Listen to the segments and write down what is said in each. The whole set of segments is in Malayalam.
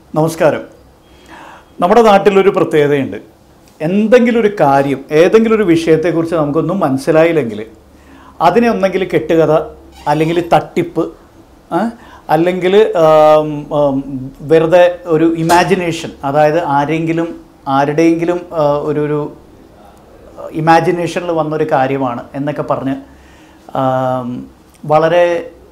നമസ്കാരം നമ്മുടെ നാട്ടിലൊരു പ്രത്യേകതയുണ്ട് എന്തെങ്കിലും ഒരു കാര്യം ഏതെങ്കിലും ഒരു വിഷയത്തെക്കുറിച്ച് നമുക്കൊന്നും മനസ്സിലായില്ലെങ്കിൽ അതിനെ ഒന്നെങ്കിൽ കെട്ടുകഥ അല്ലെങ്കിൽ തട്ടിപ്പ് ആ, അല്ലെങ്കിൽ ആം, ആം, വെറുതെ ഒരു ഇമാജിനേഷൻ അതായത് ആരെങ്കിലും ആരുടെയെങ്കിലും ആ, ഒരു ഒരു ഇമാജിനേഷനിൽ വന്നൊരു കാര്യമാണ് എന്നൊക്കെ പറഞ്ഞ് ആം, വളരെ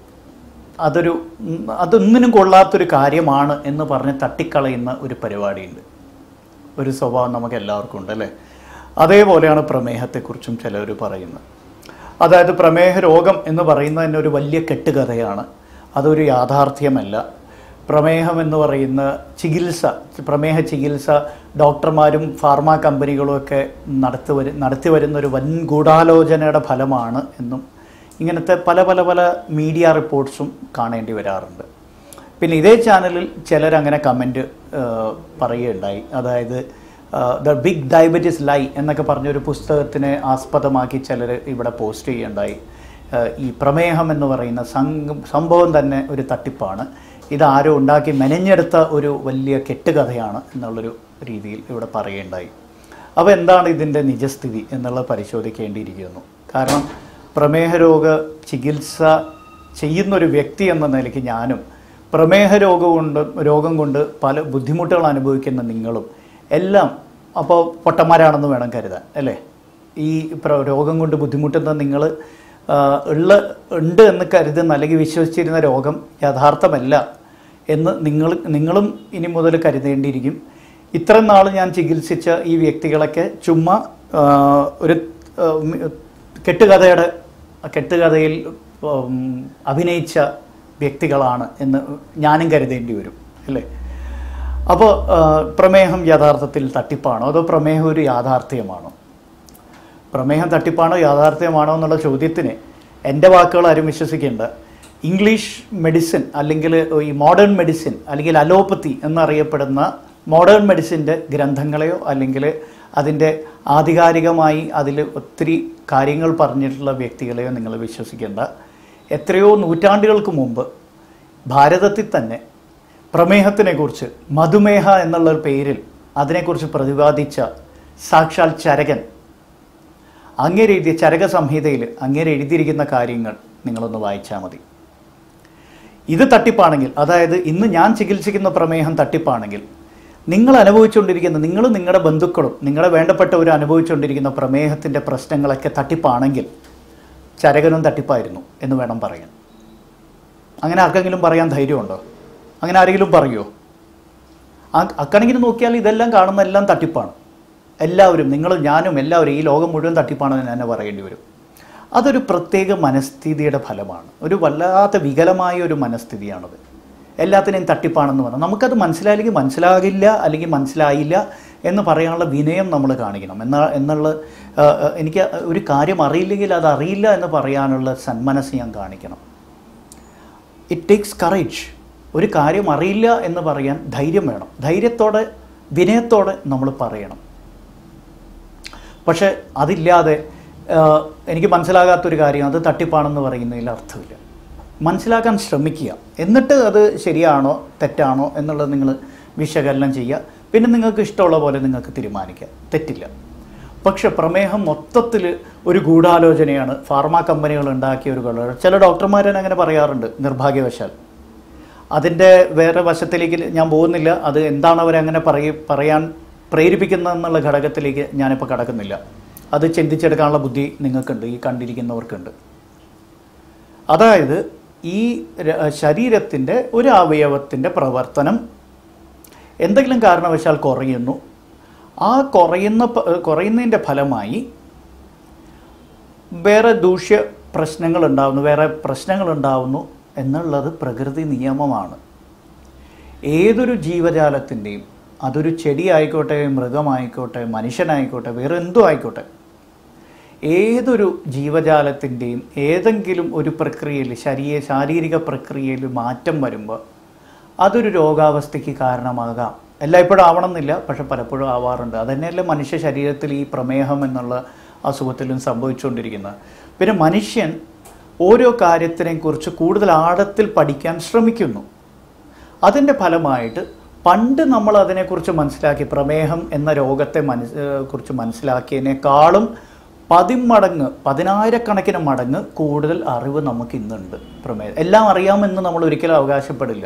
അതൊരു ഉം, അതൊന്നിനും കൊള്ളാത്തൊരു കാര്യമാണ് എന്ന് പറഞ്ഞ് തട്ടിക്കളയുന്ന ഒരു പരിപാടിയുണ്ട് ഒരു സ്വഭാവം നമുക്ക് എല്ലാവർക്കും ഉണ്ട് അല്ലേ അതേപോലെയാണ് പ്രമേഹത്തെക്കുറിച്ചും ചിലർ പറയുന്നത് അതായത് പ്രമേഹ രോഗം എന്ന് പറയുന്നത് തന്നെ ഒരു വലിയ കെട്ടുകഥയാണ് അതൊരു യാഥാർത്ഥ്യമല്ല പ്രമേഹം എന്ന് പറയുന്ന ചികിത്സ പ്രമേഹ ചികിത്സ ഡോക്ടർമാരും ഫാർമ കമ്പനികളും ഒക്കെ നടത്തി വരു നടത്തി വരുന്ന ഒരു വൻ ഗൂഢാലോചനയുടെ ഫലമാണ് എന്നും ഇങ്ങനത്തെ പല പല പല മീഡിയ റിപ്പോർട്ട്സും കാണേണ്ടി വരാറുണ്ട് പിന്നെ ഇതേ ചാനലിൽ ചിലരങ്ങനെ കമൻറ്റ് പറയുകയുണ്ടായി അതായത് ദ ബിഗ് ഡയബറ്റീസ് ലൈ എന്നൊക്കെ പറഞ്ഞൊരു പുസ്തകത്തിനെ ആസ്പദമാക്കി ചിലർ ഇവിടെ പോസ്റ്റ് ചെയ്യുകയുണ്ടായി ആ, ഈ പ്രമേഹം എന്ന് പറയുന്ന സംഘ- സംഭവം തന്നെ ഒരു തട്ടിപ്പാണ് ഇത് ആരോ ഉണ്ടാക്കി മെനഞ്ഞെടുത്ത ഒരു വലിയ കെട്ടുകഥയാണ് എന്നുള്ളൊരു രീതിയിൽ ഇവിടെ പറയുകയുണ്ടായി അപ്പോൾ എന്താണ് ഇതിൻ്റെ നിജസ്ഥിതി എന്നുള്ളത് പരിശോധിക്കേണ്ടിയിരിക്കുന്നു കാരണം പ്രമേഹ രോഗ ചികിത്സ ചെയ്യുന്ന ഒരു വ്യക്തി എന്ന നിലയ്ക്ക് ഞാനും പ്രമേഹ രോഗം കൊണ്ട് രോഗം കൊണ്ട് പല ബുദ്ധിമുട്ടുകൾ അനുഭവിക്കുന്ന നിങ്ങളും എല്ലാം അപ്പോൾ പൊട്ടന്മാരാണെന്ന് വേണം കരുതാൻ അല്ലേ ഈ പ്ര- രോഗം കൊണ്ട് ബുദ്ധിമുട്ടുന്ന നിങ്ങൾ ഉള്ള ഉണ്ട് എന്ന് കരുതുന്ന അല്ലെങ്കിൽ വിശ്വസിച്ചിരുന്ന രോഗം യഥാർത്ഥമല്ല എന്ന് നിങ്ങൾ നിങ്ങളും ഇനി മുതൽ കരുതേണ്ടിയിരിക്കും ഇത്രയും നാൾ ഞാൻ ചികിത്സിച്ച ഈ വ്യക്തികളൊക്കെ ചുമ്മാ ആ, ഒരു ആ, മി- കെട്ടുകഥയുടെ കെട്ടുകഥയിൽ ഉം, അഭിനയിച്ച വ്യക്തികളാണ് എന്ന് ഞാനും കരുതേണ്ടി വരും അല്ലേ അപ്പോൾ പ്രമേഹം യഥാർത്ഥത്തിൽ തട്ടിപ്പാണോ അതോ പ്രമേഹം ഒരു യാഥാർത്ഥ്യമാണോ പ്രമേഹം തട്ടിപ്പാണോ യാഥാർത്ഥ്യമാണോ എന്നുള്ള ചോദ്യത്തിന് എൻ്റെ വാക്കുകൾ ആരും വിശ്വസിക്കേണ്ട ഇംഗ്ലീഷ് മെഡിസിൻ അല്ലെങ്കിൽ ഈ മോഡേൺ മെഡിസിൻ അല്ലെങ്കിൽ അലോപ്പത്തി എന്നറിയപ്പെടുന്ന മോഡേൺ മെഡിസിൻ്റെ ഗ്രന്ഥങ്ങളെയോ അല്ലെങ്കിൽ അതിൻ്റെ ആധികാരികമായി അതിൽ ഒത്തിരി കാര്യങ്ങൾ പറഞ്ഞിട്ടുള്ള വ്യക്തികളെയോ നിങ്ങൾ വിശ്വസിക്കേണ്ട എത്രയോ നൂറ്റാണ്ടുകൾക്ക് മുമ്പ് ഭാരതത്തിൽ തന്നെ പ്രമേഹത്തിനെക്കുറിച്ച് മധുമേഹ എന്നുള്ള ഒരു പേരിൽ അതിനെക്കുറിച്ച് പ്രതിപാദിച്ച സാക്ഷാൽ ചരകൻ അങ്ങേര് എഴുതിയ ചരക സംഹിതയിൽ അങ്ങേര് എഴുതിയിരിക്കുന്ന കാര്യങ്ങൾ നിങ്ങളൊന്ന് വായിച്ചാൽ മതി ഇത് തട്ടിപ്പാണെങ്കിൽ അതായത് ഇന്ന് ഞാൻ ചികിത്സിക്കുന്ന പ്രമേഹം തട്ടിപ്പാണെങ്കിൽ നിങ്ങൾ അനുഭവിച്ചുകൊണ്ടിരിക്കുന്ന നിങ്ങളും നിങ്ങളുടെ ബന്ധുക്കളും നിങ്ങളെ വേണ്ടപ്പെട്ടവരും അനുഭവിച്ചുകൊണ്ടിരിക്കുന്ന പ്രമേഹത്തിൻ്റെ പ്രശ്നങ്ങളൊക്കെ തട്ടിപ്പാണെങ്കിൽ ചരകനും തട്ടിപ്പായിരുന്നു എന്ന് വേണം പറയാൻ അങ്ങനെ ആർക്കെങ്കിലും പറയാൻ ധൈര്യമുണ്ടോ അങ്ങനെ ആരെങ്കിലും പറയുമോ അക്കണക്കിൽ നോക്കിയാൽ ഇതെല്ലാം കാണുന്ന എല്ലാം തട്ടിപ്പാണ് എല്ലാവരും നിങ്ങൾ ഞാനും എല്ലാവരും ഈ ലോകം മുഴുവൻ തട്ടിപ്പാണെന്ന് തന്നെ പറയേണ്ടി വരും അതൊരു പ്രത്യേക മനസ്ഥിതിയുടെ ഫലമാണ് ഒരു വല്ലാത്ത വികലമായ ഒരു മനസ്ഥിതിയാണത് എല്ലാത്തിനെയും തട്ടിപ്പാണെന്ന് പറഞ്ഞാൽ നമുക്കത് മനസ്സിലായില്ലെങ്കിൽ മനസ്സിലാകില്ല അല്ലെങ്കിൽ മനസ്സിലായില്ല എന്ന് പറയാനുള്ള വിനയം നമ്മൾ കാണിക്കണം എന്നാ എന്നുള്ള ആ, ആ, എനിക്ക് ഒരു കാര്യം അറിയില്ലെങ്കിൽ അത് അറിയില്ല എന്ന് പറയാനുള്ള സന്മനസ് ഞാൻ കാണിക്കണം ഇറ്റ് ടേക്സ് കറേജ് ഒരു കാര്യം അറിയില്ല എന്ന് പറയാൻ ധൈര്യം വേണം ധൈര്യത്തോടെ വിനയത്തോടെ നമ്മൾ പറയണം പക്ഷെ അതില്ലാതെ ആ, എനിക്ക് മനസ്സിലാകാത്തൊരു കാര്യം അത് തട്ടിപ്പാണെന്ന് പറയുന്നതിൽ അർത്ഥമില്ല മനസ്സിലാക്കാൻ ശ്രമിക്കുക എന്നിട്ട് അത് ശരിയാണോ തെറ്റാണോ എന്നുള്ളത് നിങ്ങൾ വിശകലനം ചെയ്യുക പിന്നെ നിങ്ങൾക്ക് ഇഷ്ടമുള്ള പോലെ നിങ്ങൾക്ക് തീരുമാനിക്കാം തെറ്റില്ല പക്ഷെ പ്രമേഹം മൊത്തത്തിൽ ഒരു ഗൂഢാലോചനയാണ് ഫാർമ കമ്പനികൾ ഉണ്ടാക്കിയ ഒരു കളർ ചില ഡോക്ടർമാർ തന്നെ അങ്ങനെ പറയാറുണ്ട് നിർഭാഗ്യവശാൽ അതിൻ്റെ വേറെ വശത്തിലേക്ക് ഞാൻ പോകുന്നില്ല അത് എന്താണ് അവരങ്ങനെ പറയ പറയാൻ പ്രേരിപ്പിക്കുന്നതെന്നുള്ള ഘടകത്തിലേക്ക് ഞാനിപ്പോൾ കടക്കുന്നില്ല അത് ചിന്തിച്ചെടുക്കാനുള്ള ബുദ്ധി നിങ്ങൾക്കുണ്ട് ഈ കണ്ടിരിക്കുന്നവർക്കുണ്ട് അതായത് ഈ ര- ശരീരത്തിൻ്റെ ഒരു അവയവത്തിൻ്റെ പ്രവർത്തനം എന്തെങ്കിലും കാരണവശാൽ കുറയുന്നു ആ കുറയുന്ന പ- കുറയുന്നതിൻ്റെ ഫലമായി വേറെ ദൂഷ്യ പ്രശ്നങ്ങൾ ഉണ്ടാകുന്നു വേറെ പ്രശ്നങ്ങൾ ഉണ്ടാകുന്നു എന്നുള്ളത് പ്രകൃതി നിയമമാണ് ഏതൊരു ജീവജാലത്തിൻ്റെയും അതൊരു ചെടി ആയിക്കോട്ടെ മൃഗമായിക്കോട്ടെ മനുഷ്യനായിക്കോട്ടെ വേറെ എന്തും ആയിക്കോട്ടെ ഏതൊരു ജീവജാലത്തിൻ്റെയും ഏതെങ്കിലും ഒരു പ്രക്രിയയിൽ ശരീര ശാരീരിക പ്രക്രിയയിൽ മാറ്റം വരുമ്പോൾ അതൊരു രോഗാവസ്ഥയ്ക്ക് കാരണമാകാം എല്ലായ്പ്പോഴും ആവണമെന്നില്ല പക്ഷെ പലപ്പോഴും ആവാറുണ്ട് അതുതന്നെയല്ലേ മനുഷ്യ ശരീരത്തിൽ ഈ പ്രമേഹം എന്നുള്ള അസുഖത്തിലും സംഭവിച്ചുകൊണ്ടിരിക്കുന്നത് പിന്നെ മനുഷ്യൻ ഓരോ കാര്യത്തിനെക്കുറിച്ച് കൂടുതൽ ആഴത്തിൽ പഠിക്കാൻ ശ്രമിക്കുന്നു അതിൻ്റെ ഫലമായിട്ട് പണ്ട് നമ്മൾ അതിനെക്കുറിച്ച് മനസ്സിലാക്കി പ്രമേഹം എന്ന രോഗത്തെ മനസ് ഏഹ് കുറിച്ച് മനസ്സിലാക്കിയതിനേക്കാളും പതിമടങ്ങ് പതിനായിരക്കണക്കിന് മടങ്ങ് കൂടുതൽ അറിവ് നമുക്ക് ഇന്നുണ്ട് പ്രമേഹം എല്ലാം അറിയാമെന്ന് നമ്മൾ ഒരിക്കലും അവകാശപ്പെടില്ല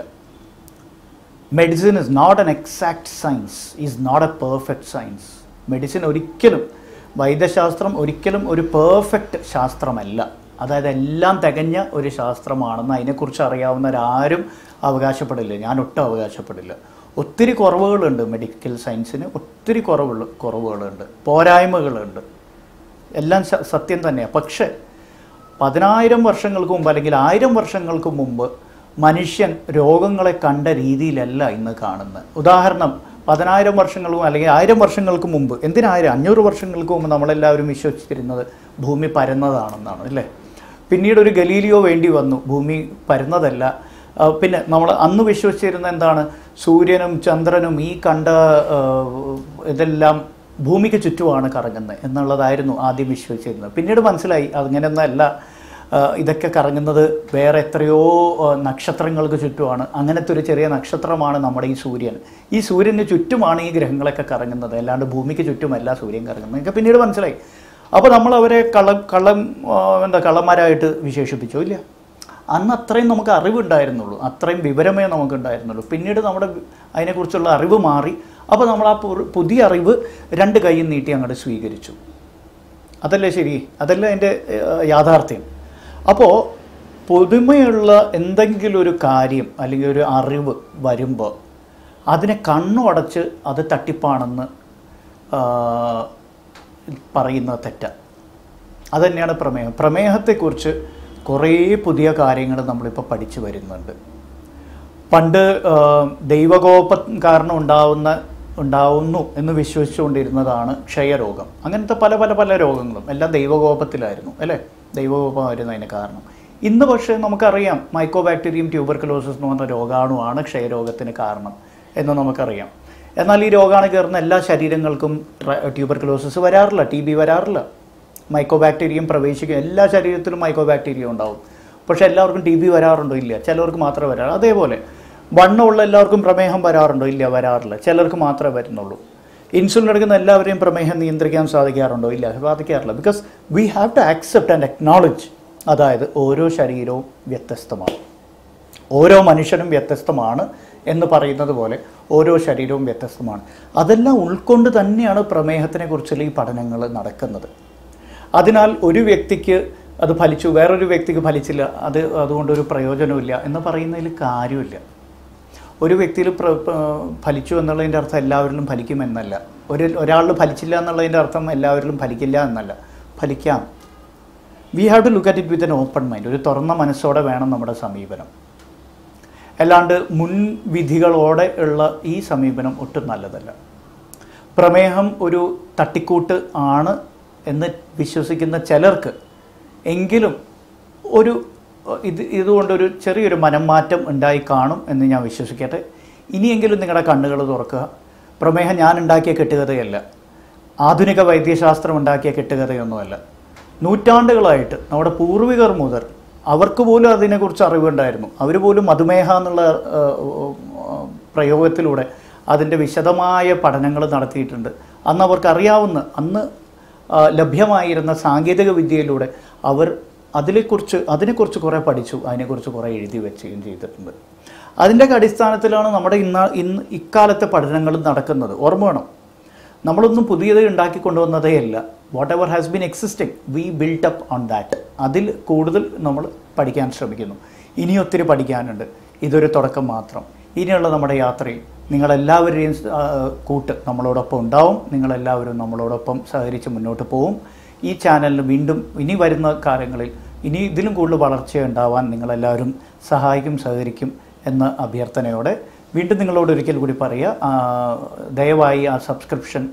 medicine is not an exact science is not a perfect science medicine ഒരിക്കലും വൈദ്യശാസ്ത്രം ഒരിക്കലും ഒരു പെർഫെക്റ്റ് ശാസ്ത്രമല്ല അതായത് എല്ലാം തികഞ്ഞ ഒരു ശാസ്ത്രമാണെന്ന് അതിനെക്കുറിച്ച് അറിയാവുന്നവരാരും അവകാശപ്പെടില്ല ഞാൻ ഒട്ടും അവകാശപ്പെടില്ല ഒത്തിരി കുറവുകളുണ്ട് മെഡിക്കൽ സയൻസിന് ഒത്തിരി കുറവുകൾ കുറവുകളുണ്ട് പോരായ്മകളുണ്ട് എല്ലാം സ- സത്യം തന്നെയാണ് പക്ഷേ പതിനായിരം വർഷങ്ങൾക്ക് മുമ്പ് അല്ലെങ്കിൽ ആയിരം വർഷങ്ങൾക്ക് മുമ്പ് മനുഷ്യൻ രോഗങ്ങളെ കണ്ട രീതിയിലല്ല ഇന്ന് കാണുന്നത് ഉദാഹരണം പതിനായിരം വർഷങ്ങൾക്ക് അല്ലെങ്കിൽ ആയിരം വർഷങ്ങൾക്ക് മുമ്പ് എന്തിനായിരം അഞ്ഞൂറ് വർഷങ്ങൾക്ക് മുമ്പ് നമ്മളെല്ലാവരും വിശ്വസിച്ചിരുന്നത് ഭൂമി പരന്നതാണെന്നാണ് അല്ലേ പിന്നീട് ഒരു ഗലീലിയോ വേണ്ടി വന്നു ഭൂമി പരന്നതല്ല ആ, പിന്നെ നമ്മൾ അന്ന് വിശ്വസിച്ചിരുന്ന എന്താണ് സൂര്യനും ചന്ദ്രനും ഈ കണ്ട ആ, ഇതെല്ലാം ഭൂമിക്ക് ചുറ്റുമാണ് കറങ്ങുന്നത് എന്നുള്ളതായിരുന്നു ആദ്യം വിശ്വസിച്ചിരുന്നത് പിന്നീട് മനസ്സിലായി അങ്ങനെയൊന്നല്ല ആ, ഇതൊക്കെ കറങ്ങുന്നത് വേറെ എത്രയോ ആ, നക്ഷത്രങ്ങൾക്ക് ചുറ്റുമാണ് അങ്ങനത്തെ ഒരു ചെറിയ നക്ഷത്രമാണ് നമ്മുടെ ഈ സൂര്യൻ ഈ സൂര്യന് ചുറ്റുമാണ് ഈ ഗ്രഹങ്ങളൊക്കെ കറങ്ങുന്നത് അല്ലാണ്ട് ഭൂമിക്ക് ചുറ്റുമല്ല സൂര്യൻ കറങ്ങുന്നത് എനിക്ക് പിന്നീട് മനസ്സിലായി അപ്പോൾ നമ്മൾ അവരെ കള്ളം കള്ളം ആ, എന്താ കള്ളന്മാരായിട്ട് വിശേഷിപ്പിച്ചോ ഇല്ല അന്ന് അത്രയും നമുക്ക് അറിവുണ്ടായിരുന്നുള്ളൂ അത്രയും വിവരമേ നമുക്ക് ഉണ്ടായിരുന്നുള്ളൂ പിന്നീട് നമ്മുടെ വി- അതിനെക്കുറിച്ചുള്ള അറിവ് മാറി അപ്പോൾ നമ്മൾ ആ പുറ- പുതിയ അറിവ് രണ്ട് കൈയും നീട്ടി അങ്ങോട്ട് സ്വീകരിച്ചു അതല്ലേ ശരി അതല്ലേ എൻ്റെ ഏഹ്, യാഥാർത്ഥ്യം അപ്പോൾ പുതുമയുള്ള എന്തെങ്കിലും ഒരു കാര്യം അല്ലെങ്കിൽ ഒരു അറിവ് വരുമ്പോൾ അതിനെ കണ്ണു അടച്ച് അത് തട്ടിപ്പാണെന്ന് ആ, പറയുന്നത് തെറ്റാണ് അതുതന്നെയാണ് പ്രമേഹം പ്രമേഹത്തെക്കുറിച്ച് കുറേ പുതിയ കാര്യങ്ങൾ നമ്മളിപ്പോൾ പഠിച്ചു വരുന്നുണ്ട് പണ്ട് ആ, ദൈവകോപം കാരണം ഉണ്ടാവുന്ന ഉണ്ടാവുന്നു എന്ന് വിശ്വസിച്ചുകൊണ്ടിരുന്നതാണ് ക്ഷയരോഗം അങ്ങനത്തെ പല പല പല രോഗങ്ങളും എല്ലാം ദൈവകോപത്തിലായിരുന്നു അല്ലേ ദൈവകോപമായിരുന്നു അതിന് കാരണം ഇന്ന് പക്ഷേ നമുക്കറിയാം മൈക്കോബാക്ടീരിയം ട്യൂബർക്കുലോസിസ് എന്ന് പറഞ്ഞ രോഗാണുവാണ് ക്ഷയരോഗത്തിന് കാരണം എന്ന് നമുക്കറിയാം എന്നാൽ ഈ രോഗാണു കയറുന്ന എല്ലാ ശരീരങ്ങൾക്കും ട്യൂബർക്കുലോസിസ് വരാറില്ല ടി ബി വരാറില്ല മൈക്കോബാക്ടീരിയം പ്രവേശിക്കും എല്ലാ ശരീരത്തിലും മൈക്കോബാക്ടീരിയം ഉണ്ടാവും പക്ഷെ എല്ലാവർക്കും ടി ബി വരാറുണ്ടോ ഇല്ല ചിലർക്ക് മാത്രമേ വരാറ് അതേപോലെ വണ്ണമുള്ള എല്ലാവർക്കും പ്രമേഹം വരാറുണ്ടോ ഇല്ല വരാറില്ല ചിലർക്ക് മാത്രമേ വരുന്നുള്ളൂ ഇൻസുലിൻ എടുക്കുന്ന എല്ലാവരെയും പ്രമേഹം നിയന്ത്രിക്കാൻ സാധിക്കാറുണ്ടോ ഇല്ല സാധിക്കാറില്ല because we have to accept and acknowledge അതായത് ഓരോ ശരീരവും വ്യത്യസ്തമാണ് ഓരോ മനുഷ്യനും വ്യത്യസ്തമാണ് എന്ന് പറയുന്നത് പോലെ ഓരോ ശരീരവും വ്യത്യസ്തമാണ് അതെല്ലാം ഉൾക്കൊണ്ട് തന്നെയാണ് പ്രമേഹത്തിനെ കുറിച്ചുള്ള ഈ പഠനങ്ങൾ നടക്കുന്നത് അതിനാൽ ഒരു വ്യക്തിക്ക് അത് ഫലിച്ചു വേറൊരു വ്യക്തിക്ക് ഫലിച്ചില്ല അത് അതുകൊണ്ട് ഒരു പ്രയോജനമില്ല എന്ന് പറയുന്നതിൽ കാര്യമില്ല ഒരു വ്യക്തിയിൽ പ്ര പ- ഫലിച്ചു എന്നുള്ളതിൻ്റെ അർത്ഥം എല്ലാവരിലും ഫലിക്കുമെന്നല്ല ഒരു ഒരാളിൽ ഫലിച്ചില്ല എന്നുള്ളതിൻ്റെ അർത്ഥം എല്ലാവരിലും ഫലിക്കില്ല എന്നല്ല ഫലിക്കാം we have to look at it with an open mind ഒരു തുറന്ന മനസ്സോടെ വേണം നമ്മുടെ സമീപനം അല്ലാണ്ട് മുൻവിധികളോടെ ഉള്ള ഈ സമീപനം ഒട്ടും നല്ലതല്ല പ്രമേഹം ഒരു തട്ടിക്കൂട്ട് ആണ് എന്ന് വിശ്വസിക്കുന്ന ചിലർക്ക് എങ്കിലും ഒരു ഇത് ഇതുകൊണ്ടൊരു ചെറിയൊരു മനംമാറ്റം ഉണ്ടായി കാണും എന്ന് ഞാൻ വിശ്വസിക്കട്ടെ ഇനിയെങ്കിലും നിങ്ങളുടെ കണ്ണുകൾ തുറക്കുക പ്രമേഹം ഞാൻ ഉണ്ടാക്കിയ കെട്ടുകഥയല്ല ആധുനിക വൈദ്യശാസ്ത്രം ഉണ്ടാക്കിയ കെട്ടുകഥയൊന്നുമല്ല നൂറ്റാണ്ടുകളായിട്ട് നമ്മുടെ പൂർവികർ മുതൽ അവർക്ക് പോലും അതിനെക്കുറിച്ച് അറിവുണ്ടായിരുന്നു അവർ പോലും മധുമേഹ എന്നുള്ള ആ, ആ, പ്രയോഗത്തിലൂടെ അതിൻ്റെ വിശദമായ പഠനങ്ങൾ നടത്തിയിട്ടുണ്ട് അന്ന് അവർക്ക് അറിയാവുന്ന അന്ന് ആ, ലഭ്യമായിരുന്ന സാങ്കേതിക വിദ്യയിലൂടെ അവർ അതിനെക്കുറിച്ച് അതിനെക്കുറിച്ച് കുറേ പഠിച്ചു അതിനെക്കുറിച്ച് കുറേ എഴുതി വെച്ചുകയും ചെയ്തിട്ടുണ്ട് അതിൻ്റെയൊക്കെ അടിസ്ഥാനത്തിലാണ് നമ്മുടെ ഇന്ന് ഇന്ന് ഇക്കാലത്തെ പഠനങ്ങൾ നടക്കുന്നത് ഓർമ്മ വേണം നമ്മളൊന്നും പുതിയത് ഉണ്ടാക്കി കൊണ്ടുവന്നതേ അല്ല whatever has been existing we built up on that അതിൽ കൂടുതൽ നമ്മൾ പഠിക്കാൻ ശ്രമിക്കുന്നു ഇനി ഒത്തിരി പഠിക്കാനുണ്ട് ഇതൊരു തുടക്കം മാത്രം ഇനിയുള്ള നമ്മുടെ യാത്രയിൽ നിങ്ങളെല്ലാവരുടെയും ആ, കൂട്ട് നമ്മളോടൊപ്പം ഉണ്ടാവും നിങ്ങളെല്ലാവരും നമ്മളോടൊപ്പം സഹകരിച്ച് മുന്നോട്ട് പോവും ഈ ചാനലിന് വീണ്ടും ഇനി വരുന്ന കാലങ്ങളിൽ ഇനി ഇതിലും കൂടുതൽ വളർച്ച ഉണ്ടാവാൻ നിങ്ങളെല്ലാവരും സഹായിക്കും സഹകരിക്കും എന്ന അഭ്യർത്ഥനയോടെ വീണ്ടും നിങ്ങളോട് ഒരിക്കൽ കൂടി പറയുക ആ, ദയവായി ആ സബ്സ്ക്രിപ്ഷൻ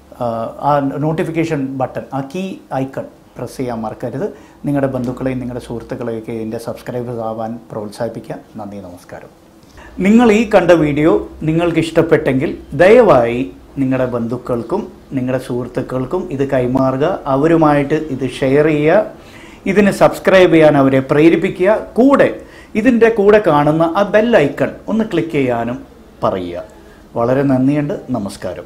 ആ നോട്ടിഫിക്കേഷൻ ബട്ടൺ ആ കീ ഐക്കൺ പ്രസ് ചെയ്യാൻ മറക്കരുത് നിങ്ങളുടെ ബന്ധുക്കളെയും നിങ്ങളുടെ സുഹൃത്തുക്കളെയൊക്കെ ഇതിൻ്റെ സബ്സ്ക്രൈബേഴ്സ് ആവാൻ പ്രോത്സാഹിപ്പിക്കുക നന്ദി നമസ്കാരം നിങ്ങൾ ഈ കണ്ട വീഡിയോ നിങ്ങൾക്ക് ഇഷ്ടപ്പെട്ടെങ്കിൽ ദയവായി നിങ്ങളുടെ ബന്ധുക്കൾക്കും നിങ്ങളുടെ സുഹൃത്തുക്കൾക്കും ഇത് കൈമാറുക അവരുമായിട്ട് ഇത് ഷെയർ ചെയ്യുക ഇതിന് സബ്സ്ക്രൈബ് ചെയ്യാൻ അവരെ പ്രേരിപ്പിക്കുക കൂടെ ഇതിൻ്റെ കൂടെ കാണുന്ന ആ ബെൽ ഐക്കൺ ഒന്ന് ക്ലിക്ക് ചെയ്യാനും പറയുക വളരെ നന്ദിയുണ്ട് നമസ്കാരം